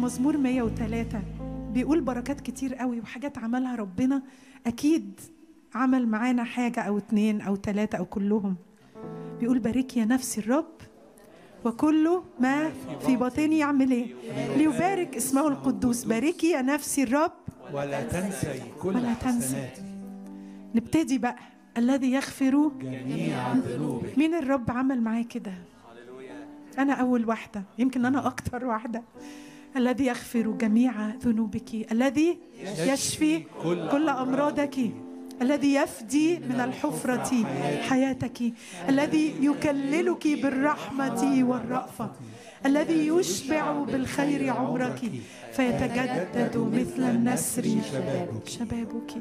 مزمور 103 بيقول بركات كتير قوي وحاجات عملها ربنا اكيد عمل معانا حاجه او اتنين او تلاته او كلهم بيقول بارك يا نفسي الرب وكل ما في باطني يعمل ايه ليبارك اسمه القدوس باركي يا نفسي الرب ولا تنسي كل ولا تنسي. حسناتي نبتدي بقى الذي يغفر جميع ذنوبك مين الرب عمل معاه كده أنا أول واحدة يمكن أنا أكتر واحدة الذي يغفر جميع ذنوبك الذي يشفي كل كل أمراضك الذي يفدي من الحفرة حياتك الذي يكللك بالرحمة والرأفة الذي يشبع بالخير عمرك فيتجدد مثل النسر شبابك. شبابك